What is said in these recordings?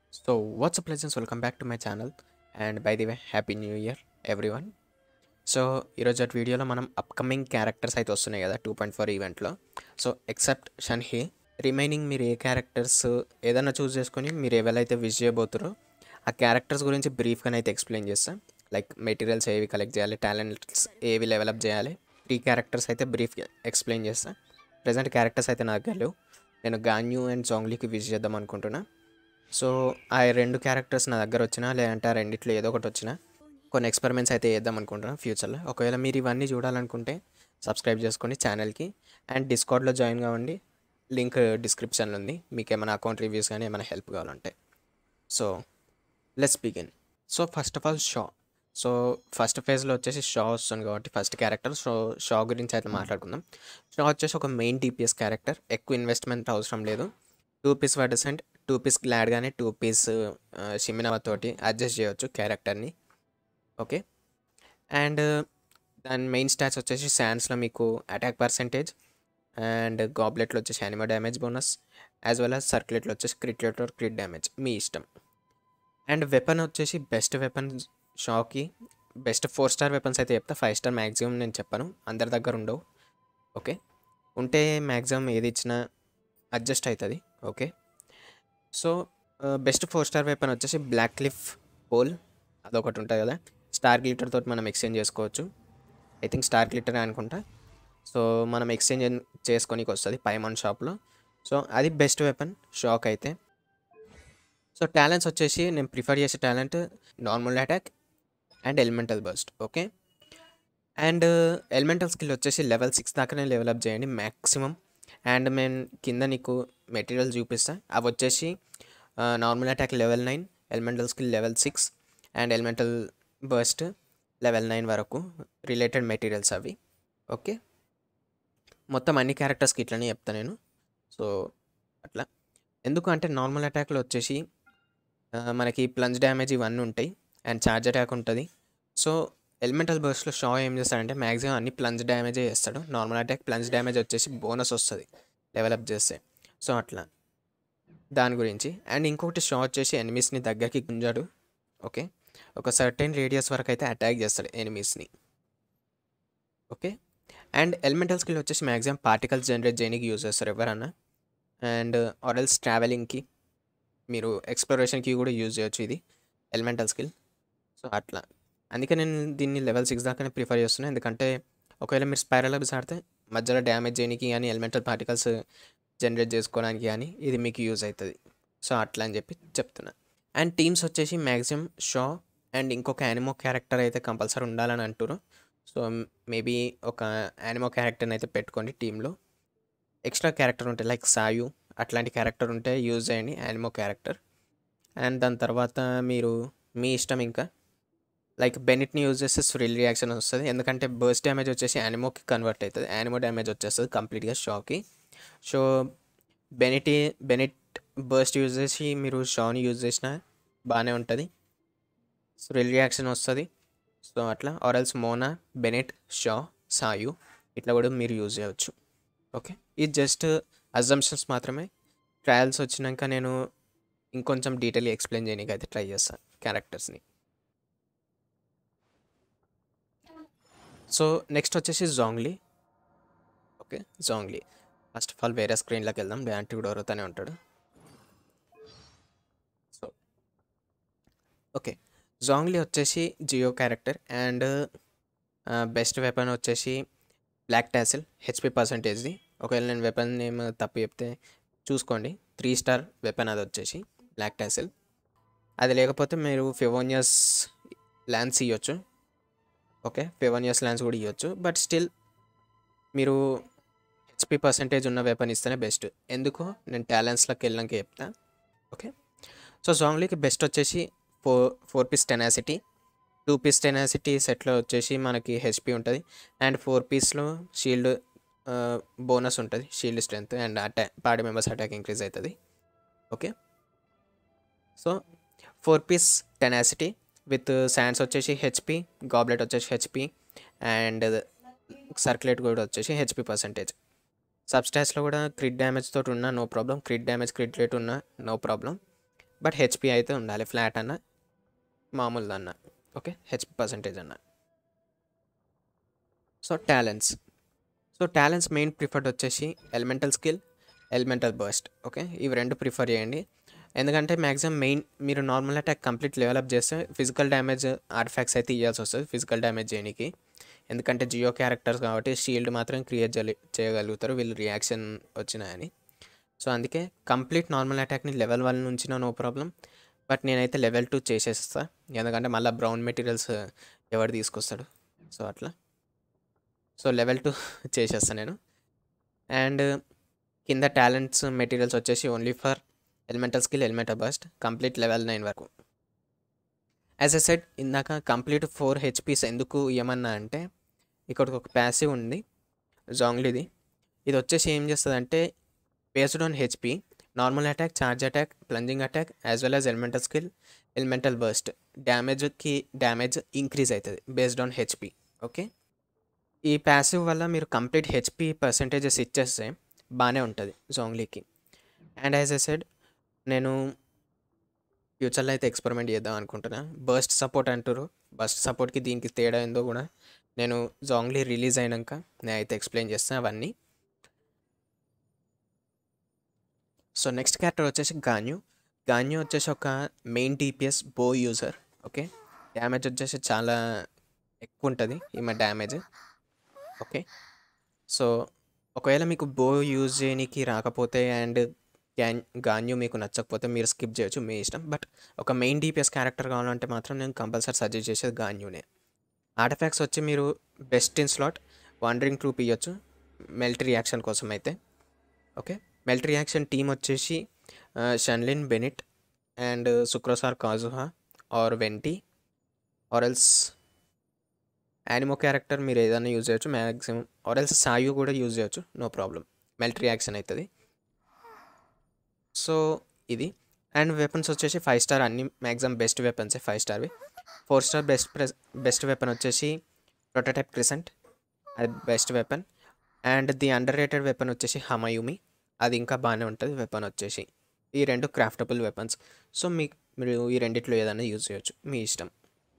So, what's up, legends? Welcome back to my channel. And by the way, Happy New Year, everyone. So ఈరోజు అటు వీడియోలో మనం upcoming characters అయితే వస్తున్నాయి కదా టూ పాయింట్ ఫోర్ ఈవెంట్లో సో ఎక్సెప్ట్ షన్హి రిమైనింగ్ మీరు ఏ క్యారెక్టర్స్ ఏదైనా చూస్ చేసుకొని మీరు ఎవరైతే విజ్ చేయబోతారో ఆ క్యారెక్టర్స్ గురించి బ్రీఫ్గా అయితే ఎక్స్ప్లెయిన్ చేస్తాం లైక్ మెటీరియల్స్ ఏవి కలెక్ట్ చేయాలి టాలెంట్స్ ఏవి డెవలప్ చేయాలి త్రీ క్యారెక్టర్స్ అయితే బ్రీఫ్గా ఎక్స్ప్లెయిన్ చేస్తాను ప్రజెంట్ క్యారెక్టర్స్ అయితే నాకు లేవు నేను గాన్యూ అండ్ జోంగ్లీకి విజ్ చేద్దాం అనుకుంటున్నా సో ఆ రెండు క్యారెక్టర్స్ నా దగ్గర వచ్చినా లేదంటే ఆ రెండిట్లో ఏదో ఒకటి వచ్చినా కొన్ని ఎక్స్పెరిమెంట్స్ అయితే చేద్దాం అనుకుంటున్నాను ఫ్యూచర్లో ఒకవేళ మీరు ఇవన్నీ చూడాలనుకుంటే సబ్స్క్రైబ్ చేసుకోండి ఛానల్కి అండ్ డిస్కౌంట్లో జాయిన్ కావండి లింక్ డిస్క్రిప్షన్లో ఉంది మీకు ఏమైనా అకౌంట్ రివ్యూస్ కానీ ఏమైనా హెల్ప్ కావాలంటే so let's begin so first of all Xiao so first ఫేజ్లో వచ్చేసి షా వస్తుంది కాబట్టి ఫస్ట్ క్యారెక్టర్ సో షా గురించి అయితే మాట్లాడుకుందాం షా వచ్చేసి ఒక మెయిన్ టీపీఎస్ క్యారెక్టర్ ఎక్కువ ఇన్వెస్ట్మెంట్ అవసరం లేదు two piece Viridescent two piece glad కానీ టూ పీస్ షిమినవ తోటి అడ్జస్ట్ చేయొచ్చు క్యారెక్టర్ని ఓకే అండ్ దాని మెయిన్ స్టాట్స్ వచ్చేసి శాన్స్లో మీకు అటాక్ పర్సంటేజ్ అండ్ గాబ్లెట్లో వచ్చేసి anemo damage bonus as well as సర్క్యులేట్లో వచ్చేసి క్రిట్ ఆర్ క్రిట్ డ్యామేజ్ మీ ఇష్టం అండ్ వెపన్ వచ్చేసి బెస్ట్ వెపన్ షాకి బెస్ట్ ఫోర్ స్టార్ వెపన్స్ అయితే చెప్తా ఫైవ్ స్టార్ మ్యాక్సిమం నేను చెప్పాను అందరి దగ్గర ఉండవు ఓకే ఉంటే మ్యాక్సిమం ఏది ఇచ్చినా అడ్జస్ట్ అవుతుంది okay so best four star weapon వచ్చేసి బ్లాక్ క్లిఫ్ పోల్ అదొకటి ఉంటుంది కదా స్టార్ గ్లిటర్ తోటి మనం ఎక్స్చేంజ్ చేసుకోవచ్చు ఐ థింక్ స్టార్ గ్లిటర్ అనుకుంటా సో మనం ఎక్స్చేంజ్ చేసుకోనికి వస్తుంది పైమన్ షాప్లో సో అది బెస్ట్ వెపన్ షాక్ అయితే సో టాలెంట్స్ వచ్చేసి నేను ప్రిఫర్ చేసే talent normal attack and elemental burst okay and elemental skill వచ్చేసి లెవెల్ సిక్స్ దాకానే డెవలప్ చేయండి మ్యాక్సిమం అండ్ మేము కింద నీకు మెటీరియల్ చూపిస్తా అవి వచ్చేసి normal attack level nine elemental skill level six and elemental burst level nine వరకు రిలేటెడ్ మెటీరియల్స్ అవి ఓకే మొత్తం అన్ని క్యారెక్టర్స్కి ఇట్లనే చెప్తాను నేను సో అట్లా ఎందుకు అంటే నార్మల్ అటాక్లో వచ్చేసి మనకి ప్లంజ్ డ్యామేజ్ ఇవన్నీ ఉంటాయి అండ్ ఛార్జ్ అటాక్ ఉంటుంది సో ఎలిమెంటల్ బర్స్లో షా ఏం చేస్తాడంటే మ్యాక్సిమం అన్ని ప్లంజ్ డ్యామేజే చేస్తాడు నార్మల్ అటాక్ ప్లంజ్ డ్యామేజ్ వచ్చేసి బోనస్ వస్తుంది డెవలప్ చేస్తే సో అట్లా దాని గురించి అండ్ ఇంకొకటి షా వచ్చేసి ఎనిమీస్ని దగ్గరికి గుంజాడు ఓకే ఒక సర్టెన్ రేడియస్ వరకు అయితే అటాక్ చేస్తాడు ఎనిమీస్ని ఓకే అండ్ ఎలిమెంటల్ స్కిల్ వచ్చేసి మ్యాక్సిమం పార్టికల్స్ జనరేట్ చేయడానికి యూజ్ చేస్తారు ఎవరన్నా అండ్ ఆర్ఎల్స్ ట్రావెలింగ్కి మీరు ఎక్స్ప్లోరేషన్కి కూడా యూజ్ చేయొచ్చు ఇది ఎలిమెంటల్ స్కిల్ సో అట్లా అందుకే నేను దీన్ని లెవెల్ సిక్స్ దాకానే ప్రిఫర్ చేస్తున్నాను ఎందుకంటే ఒకవేళ మీరు స్పైరల్ అబ్స్ ఆడితే మధ్యలో డ్యామేజ్ చేయడానికి కానీ ఎలిమెంటల్ పార్టికల్స్ జనరేట్ చేసుకోవడానికి కానీ ఇది మీకు యూజ్ అవుతుంది సో అట్లా అని చెప్పి చెప్తున్నా అండ్ టీమ్స్ వచ్చేసి మ్యాక్సిమం షా అండ్ ఇంకొక యానిమో క్యారెక్టర్ అయితే కంపల్సరీ ఉండాలని అంటారు సో మేబీ ఒక యానిమో క్యారెక్టర్ని అయితే పెట్టుకోండి టీంలో ఎక్స్ట్రా క్యారెక్టర్ ఉంటే లైక్ సాయు అట్లాంటి క్యారెక్టర్ ఉంటే యూజ్ చేయండి యానిమో క్యారెక్టర్ అండ్ దాని తర్వాత మీరు మీ ఇష్టం ఇంకా లైక్ బెనిట్ని యూజ్ చేస్తే స్రిల్ రియాక్షన్ వస్తుంది ఎందుకంటే బర్స్ట్ డ్యామేజ్ వచ్చేసి యానిమోకి కన్వర్ట్ అవుతుంది యానిమో డ్యామేజ్ వచ్చేస్తుంది కంప్లీట్గా షాకి so Bennett Bennett burst use చేసి మీరు షాని యూజ్ చేసినా బాగానే ఉంటుంది స్రిల్ రియాక్షన్ వస్తుంది సో అట్లా ఆర్ఎల్స్ మోనా బెనెట్ షా సాయు ఇట్లా కూడా మీరు యూజ్ చేయవచ్చు ఓకే ఇది జస్ట్ అజంప్షన్స్ మాత్రమే ట్రయల్స్ వచ్చినాక నేను ఇంకొంచెం డీటెయిల్ ఎక్స్ప్లెయిన్ చేయడానికి అయితే ట్రై చేస్తాను క్యారెక్టర్స్ని సో నెక్స్ట్ వచ్చేసి Zhongli okay Zhongli first of all వేరే స్క్రీన్లోకి వెళ్దాం డ్యాంటీ కూడా ఎవరుతూనే ఉంటాడు సో ఓకే జాంగ్లీ వచ్చేసి geo character and best weapon వచ్చేసి బ్లాక్ టాసిల్ హెచ్పి పర్సంటేజ్ది ఒకవేళ నేను వెపన్ నేమ్ తప్పు చెప్తే చూసుకోండి త్రీ స్టార్ వెపన్ అది వచ్చేసి బ్లాక్ టాసిల్ అది లేకపోతే మీరు ఫివోనియస్ ల్యాన్స్ ఇవ్వచ్చు ఓకే ఫివోనియస్ ల్యాన్స్ కూడా ఇవ్వచ్చు బట్ స్టిల్ మీరు హెచ్పి పర్సంటేజ్ ఉన్న వెపన్ ఇస్తేనే బెస్ట్ ఎందుకు నేను టాలెంట్స్లోకి వెళ్ళాక చెప్తా ఓకే సో జాంగ్లీకి బెస్ట్ వచ్చేసి four four piece tenacity two piece tenacity సెట్లో వచ్చేసి మనకి హెచ్పి ఉంటుంది అండ్ ఫోర్ పీస్లో షీల్డ్ బోనస్ ఉంటుంది shield strength and attack party members attack increase అవుతుంది okay so four piece tenacity with sands వచ్చేసి హెచ్పి గాబ్లెట్ వచ్చేసి హెచ్పి అండ్ సర్క్యులేట్ కూడా వచ్చేసి హెచ్పి పర్సంటేజ్ సబ్స్టాస్లో కూడా క్రిట్ డ్యామేజ్ తోటి ఉన్నా no problem crit damage crit rate ఉన్నా నో ప్రాబ్లం బట్ హెచ్పి అయితే ఉండాలి ఫ్లాట్ అన్న మామూలుది అన్న ఓకే హెచ్పి పర్సంటేజ్ అన్న so talents so talents main preferred వచ్చేసి elemental skill elemental burst okay ఇవి రెండు ప్రిఫర్ చేయండి ఎందుకంటే మ్యాక్సిమం మెయిన్ మీరు నార్మల్ అటాక్ కంప్లీట్ డెవలప్ చేస్తే ఫిజికల్ డ్యామేజ్ ఆర్టిఫాక్ట్స్ అయితే ఇవ్వాల్సి వస్తుంది ఫిజికల్ డ్యామేజ్ చేయడానికి ఎందుకంటే జియో క్యారెక్టర్స్ కాబట్టి షీల్డ్ మాత్రం క్రియేట్ చేయగలుగుతారు వీళ్ళు రియాక్షన్ వచ్చినాయని సో అందుకే కంప్లీట్ నార్మల్ అటాక్ని లెవెల్ వన్ నుంచి నో ప్రాబ్లం బట్ నేనైతే లెవెల్ టూ చేసేస్తా ఎందుకంటే మళ్ళీ బ్రౌన్ మెటీరియల్స్ ఎవరు తీసుకొస్తాడు సో అట్లా సో లెవెల్ టూ చేసేస్తా నేను అండ్ కింద టాలెంట్స్ మెటీరియల్స్ వచ్చేసి only for elemental skill elemental burst complete level nine వరకు యాజ్ ఎ సెట్ ఇందాక కంప్లీట్ ఫోర్ హెచ్పీస్ ఎందుకు ఇవ్వమన్నా అంటే ఇక్కడ ఒక ప్యాసివ్ ఉంది జాంగ్లీది ఇది వచ్చేసి ఏం చేస్తుందంటే based on HP normal attack charge attack plunging attack as well as elemental skill elemental burst డ్యామేజ్కి డ్యామేజ్ ఇంక్రీజ్ అవుతుంది బేస్డ్ ఆన్ హెచ్పి ఓకే ఈ ప్యాసివ్ వల్ల మీరు కంప్లీట్ హెచ్పి పర్సంటేజెస్ ఇచ్చేస్తే బాగానే ఉంటుంది జోంగ్లీకి అండ్ యాజ్ ఎ సెడ్ నేను ఫ్యూచర్లో అయితే ఎక్స్పెరిమెంట్ చేద్దాం అనుకుంటున్నా బర్స్ట్ సపోర్ట్ అంటారు బర్స్ట్ సపోర్ట్కి దీనికి తేడా ఏందో కూడా నేను జాంగ్లీ రిలీజ్ అయినాక నేను అయితే ఎక్స్ప్లెయిన్ చేస్తాను అవన్నీ సో నెక్స్ట్ క్యారెక్టర్ వచ్చేసి గాన్యూ గాన్యూ వచ్చేసి ఒక main DPS bow user okay damage వచ్చేసి చాలా ఎక్కువ ఉంటుంది ఈమె డ్యామేజ్ ఓకే సో ఒకవేళ మీకు బో యూజ్ చేయడానికి రాకపోతే అండ్ గ్యాన్ గాన్యూ మీకు నచ్చకపోతే మీరు స్కిప్ చేయొచ్చు మీ ఇష్టం బట్ ఒక మెయిన్ డిపిఎస్ క్యారెక్టర్ కావాలంటే మాత్రం నేను కంపల్సరీ సజెస్ట్ చేసేది గాన్యూనే ఆర్టిఫాక్ట్స్ వచ్చి మీరు best in slot wandering troupe ఇవ్వచ్చు మెల్ట్ రియాక్షన్ కోసం అయితే ఓకే మెల్ట్ రియాక్షన్ టీం వచ్చేసి Xiangling Bennett and Sucrose or Kazuha or Venti or else anemo character మీరు ఏదైనా యూజ్ చేయొచ్చు మ్యాక్సిమం ఆర్ ఎల్స్ సాయు కూడా యూజ్ చేయొచ్చు నో ప్రాబ్లం మెల్ట్ రియాక్షన్ అవుతుంది సో ఇది అండ్ వెపన్స్ వచ్చేసి ఫైవ్ స్టార్ అన్ని మ్యాక్సిమం బెస్ట్ వెపన్సే ఫైవ్ స్టార్వి ఫోర్ స్టార్ బెస్ట్ ప్రెస్ బెస్ట్ వెపన్ వచ్చేసి ప్రొటోటైప్ క్రిసెంట్ అది best weapon and the underrated weapon వచ్చేసి హమయుమి అది ఇంకా బాగానే ఉంటుంది వెపన్ వచ్చేసి ఈ రెండు క్రాఫ్టబుల్ వెపన్స్ సో మీ మీరు ఈ రెండిట్లో ఏదైనా యూజ్ చేయొచ్చు మీ ఇష్టం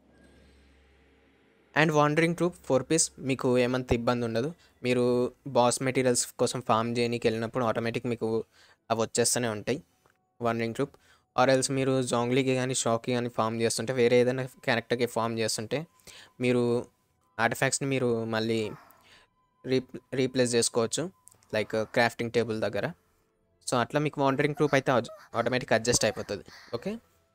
and wandering troupe four piece మీకు ఏమంత ఇబ్బంది ఉండదు మీరు బాస్ మెటీరియల్స్ కోసం ఫామ్ చేయడానికి వెళ్ళినప్పుడు ఆటోమేటిక్ మీకు అవి వచ్చేస్తూనే ఉంటాయి వాండరింగ్ ట్రూప్ ఆర్ ఎల్స్ మీరు జాంగ్లీకి కానీ షాక్కి కానీ ఫామ్ చేస్తుంటే వేరే ఏదైనా క్యారెక్టర్కి ఫామ్ చేస్తుంటే మీరు ఆర్టిఫాక్ట్స్ని మీరు మళ్ళీ రీప్ రీప్లేస్ చేసుకోవచ్చు లైక్ క్రాఫ్టింగ్ టేబుల్ దగ్గర సో అట్లా మీకు వాండరింగ్ ట్రూప్ అయితే ఆటోమేటిక్ అడ్జస్ట్ అయిపోతుంది okay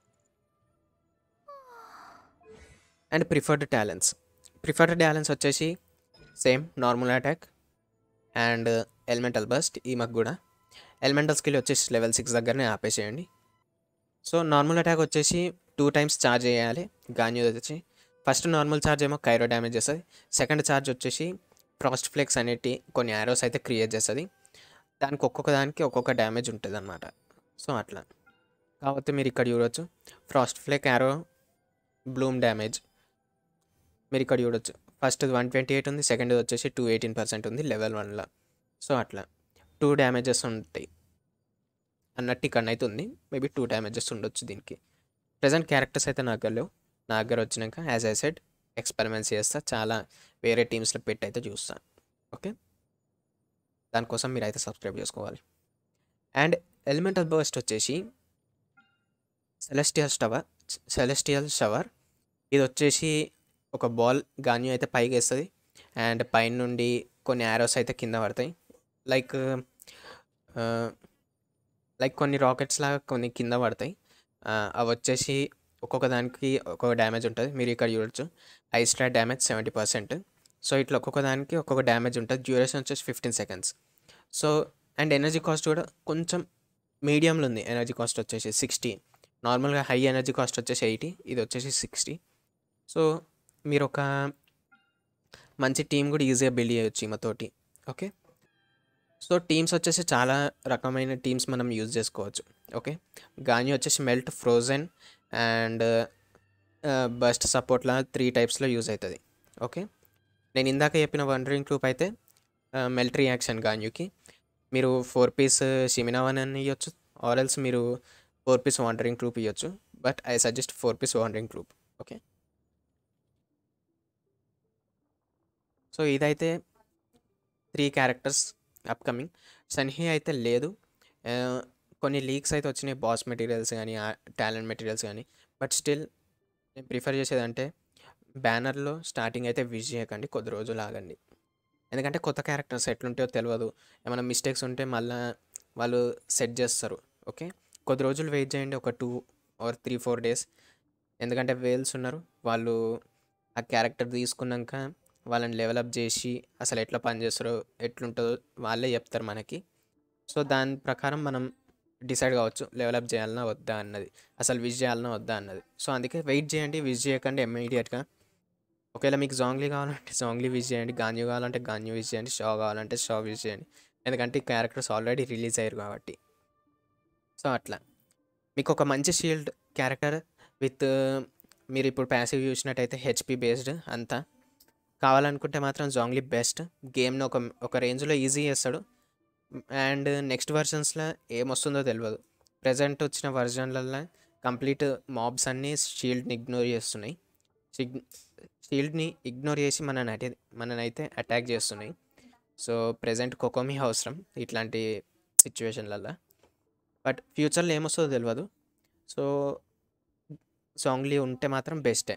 and preferred talents preferred talents వచ్చేసి same normal attack and elemental burst ఈ మాకు కూడా ఎలిమెంటల్ స్కిల్ వచ్చేసి లెవెల్ సిక్స్ దగ్గరనే ఆపేసేయండి సో నార్మల్ అటాక్ వచ్చేసి టూ టైమ్స్ ఛార్జ్ చేయాలి గాన్యూ వచ్చి ఫస్ట్ నార్మల్ ఛార్జ్ ఏమో కైరో డ్యామేజ్ చేస్తుంది సెకండ్ ఛార్జ్ వచ్చేసి ఫ్రాస్ట్ ఫ్లేక్స్ అనేటి కొన్ని యారోస్ అయితే క్రియేట్ చేస్తుంది దానికి ఒక్కొక్క దానికి ఒక్కొక్క డ్యామేజ్ ఉంటుంది అనమాట సో అట్లా కాబట్టి మీరు ఇక్కడ చూడవచ్చు frost flake arrow bloom damage మీరు ఇక్కడ చూడొచ్చు ఫస్ట్ వన్ ట్వంటీ ఎయిట్ ఉంది సెకండ్ వచ్చేసి టూ ఎయిటీన్ పర్సెంట్ ఉంది లెవెల్ వన్లో సో అట్లా టూ డ్యామేజెస్ ఉంటాయి అన్నట్టు ఇక్కడ అయితే ఉంది మేబీ టూ డ్యామేజెస్ ఉండొచ్చు దీనికి ప్రజెంట్ క్యారెక్టర్స్ అయితే నా దగ్గర లేవు నా దగ్గర వచ్చినాక యాజ్ ఐ సెడ్ ఎక్స్పెరిమెంట్స్ చేస్తా చాలా వేరే టీమ్స్లో పెట్టి అయితే చూస్తాను ఓకే దానికోసం మీరు అయితే సబ్స్క్రైబ్ చేసుకోవాలి అండ్ ఎలిమెంటల్ బర్స్ట్ వచ్చేసి సెలెస్టియల్ షవర్ సెలెస్టియల్ షవర్ ఇది వచ్చేసి ఒక బాల్ గాన్యూ అయితే పైకి వేస్తుంది అండ్ పైన నుండి కొన్ని యారోస్ అయితే కింద పడతాయి లైక్ లైక్ కొన్ని రాకెట్స్ లాగా కొన్ని కింద పడతాయి అవి వచ్చేసి ఒక్కొక్క దానికి ఒక్కొక్క డ్యామేజ్ ఉంటుంది మీరు ఇక్కడ చూడొచ్చు ఐ స్ట్రాట్ డ్యామేజ్ సెవెంటీ పర్సెంట్ సో ఇట్లా ఒక్కొక్క దానికి ఒక్కొక్క డ్యామేజ్ ఉంటుంది డ్యూరేషన్ వచ్చేసి fifteen seconds so and energy cost కూడా కొంచెం మీడియంలో ఉంది ఎనర్జీ కాస్ట్ వచ్చేసి సిక్స్టీ నార్మల్గా హై ఎనర్జీ కాస్ట్ వచ్చేసి ఎయిటీ ఇది వచ్చేసి సిక్స్టీ సో మీరు ఒక మంచి టీం కూడా ఈజీగా బిల్డ్ చేయొచ్చు ఈమెతోటి ఓకే సో టీమ్స్ వచ్చేసి చాలా రకమైన టీమ్స్ మనం యూజ్ చేసుకోవచ్చు ఓకే గాని వచ్చేసి మెల్ట్ ఫ్రోజన్ అండ్ బస్ట్ సపోర్ట్లా త్రీ టైప్స్లో యూజ్ అవుతుంది ఓకే నేను ఇందాక చెప్పిన వండరింగ్ గ్రూప్ అయితే మెల్ట్ రియాక్షన్ గాన్యూకి మీరు ఫోర్ పీస్ షిమినావన్ అని ఇవ్వచ్చు ఆరల్స్ మీరు ఫోర్ పీస్ వాండరింగ్ ట్రూప్ ఇవ్వచ్చు but I suggest four piece wandering troupe okay so ఇదైతే త్రీ క్యారెక్టర్స్ అప్కమింగ్ సన్హి అయితే లేదు ఆ, కొన్ని లీక్స్ అయితే వచ్చినాయి బాస్ మెటీరియల్స్ కానీ టాలెంట్ మెటీరియల్స్ కానీ బట్ స్టిల్ నేను ప్రిఫర్ చేసేదంటే బ్యానర్లో స్టార్టింగ్ అయితే విజ్ చేయకండి కొద్ది రోజులు ఆగండి ఎందుకంటే కొత్త క్యారెక్టర్స్ ఎట్లుంటాయో తెలియదు ఏమైనా మిస్టేక్స్ ఉంటే మళ్ళీ వాళ్ళు సెట్ చేస్తారు ఓకే కొద్ది రోజులు వెయిట్ చేయండి ఒక two or three four days ఎందుకంటే వేల్స్ ఉన్నారు వాళ్ళు ఆ క్యారెక్టర్ తీసుకున్నాక వాళ్ళని డెవలప్ చేసి అసలు ఎట్లా పనిచేస్తారో ఎట్లుంటుందో వాళ్ళే చెప్తారు మనకి సో దాని ప్రకారం మనం డిసైడ్ కావచ్చు డెవలప్ చేయాలన్నా వద్దా అన్నది అసలు విజ్ చేయాలన్నా వద్దా అన్నది సో అందుకే వెయిట్ చేయండి విజ్ చేయకండి ఇమ్మీడియట్గా ఒకవేళ మీకు జాంగ్లీ కావాలంటే జాంగ్లీ విజ్ చేయండి గాన్యూ కావాలంటే గాన్యూ విజ్ చేయండి షా కావాలంటే షా విజ్ చేయండి ఎందుకంటే ఈ క్యారెక్టర్స్ ఆల్రెడీ రిలీజ్ అయ్యారు కాబట్టి సో అట్లా మీకు ఒక మంచి షీల్డ్ క్యారెక్టర్ విత్ మీరు ఇప్పుడు ప్యాసివ్ చూసినట్టయితే హెచ్పి బేస్డ్ అంతా కావాలనుకుంటే మాత్రం జాంగ్లీ బెస్ట్ గేమ్ని ఒక ఒక రేంజ్లో ఈజీ చేస్తాడు అండ్ నెక్స్ట్ వర్షన్స్లో ఏమొస్తుందో తెలియదు ప్రజెంట్ వచ్చిన వర్జన్లలో కంప్లీట్ మాబ్స్ అన్నీ షీల్డ్ని ఇగ్నోర్ చేస్తున్నాయి షీల్డ్ని ఇగ్నోర్ చేసి మనని అటే మననైతే అటాక్ చేస్తున్నాయి సో ప్రజెంట్ కొకోమి అవసరం ఇట్లాంటి సిచ్యువేషన్లలో బట్ ఫ్యూచర్లో ఏమొస్తుందో తెలియదు సో సాంగ్లీ ఉంటే మాత్రం బెస్టే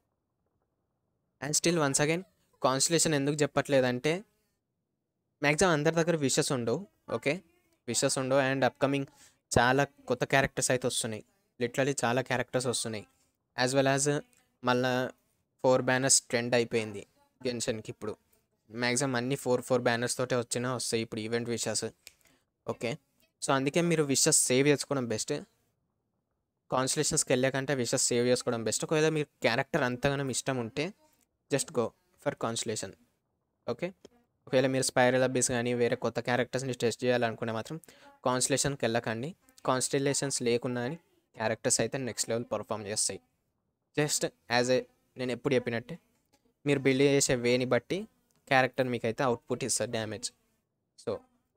and still once again constellation ఎందుకు చెప్పట్లేదంటే మ్యాక్సిమం అందరి దగ్గర విషెస్ ఉండవు ఓకే విషెస్ ఉండవు అండ్ అప్కమింగ్ చాలా కొత్త క్యారెక్టర్స్ అయితే వస్తున్నాయి లిటరలీ చాలా క్యారెక్టర్స్ వస్తున్నాయి యాజ్ వెల్ యాజ్ మళ్ళా ఫోర్ బ్యానర్స్ ట్రెండ్ అయిపోయింది గెన్షన్కి ఇప్పుడు మ్యాక్సిమం అన్ని ఫోర్ ఫోర్ బ్యానర్స్ తోటే వచ్చినా వస్తాయి ఇప్పుడు ఈవెంట్ విషెస్ ఓకే సో అందుకే మీరు విషెస్ సేవ్ చేసుకోవడం బెస్ట్ కాన్స్టలేషన్స్కి వెళ్ళాకంటే విషెస్ సేవ్ చేసుకోవడం బెస్ట్ ఒకవేళ మీరు క్యారెక్టర్ అంతగానం ఇష్టం ఉంటే just go for constellation okay ఒకవేళ మీరు స్పైరల్ అబ్బీస్ కానీ వేరే కొత్త క్యారెక్టర్స్ని టెస్ట్ చేయాలనుకునే మాత్రం కాన్స్టలేషన్కి వెళ్ళకండి కాన్స్టలేషన్స్ లేకున్నా అని క్యారెక్టర్స్ అయితే నెక్స్ట్ లెవెల్ పర్ఫామ్ చేస్తాయి జస్ట్ యాజ్ ఏ నేను ఎప్పుడు చెప్పినట్టే మీరు బిల్డ్ చేసే వేని బట్టి క్యారెక్టర్ మీకు అయితే అవుట్పుట్ ఇస్తుంది damage so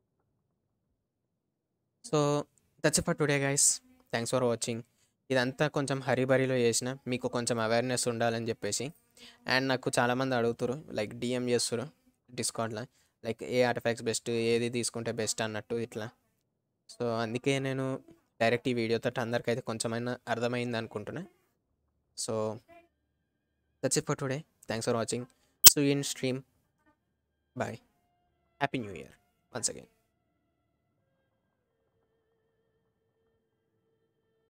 so that's for today guys thanks for watching ఇదంతా కొంచెం హరిబరిలో చేసిన మీకు కొంచెం అవేర్నెస్ ఉండాలని చెప్పేసి అండ్ నాకు చాలామంది అడుగుతారు లైక్ డిఎం చేస్తారు డిస్కౌంట్లో లైక్ ఏ ఆర్టిఫాక్ట్స్ బెస్ట్ ఏది తీసుకుంటే బెస్ట్ అన్నట్టు ఇట్లా సో అందుకే నేను డైరెక్ట్ ఈ వీడియోతో అందరికైతే కొంచెమైనా అర్థమైంది అనుకుంటున్నా so that's it for today thanks for watching so in stream bye happy new year once again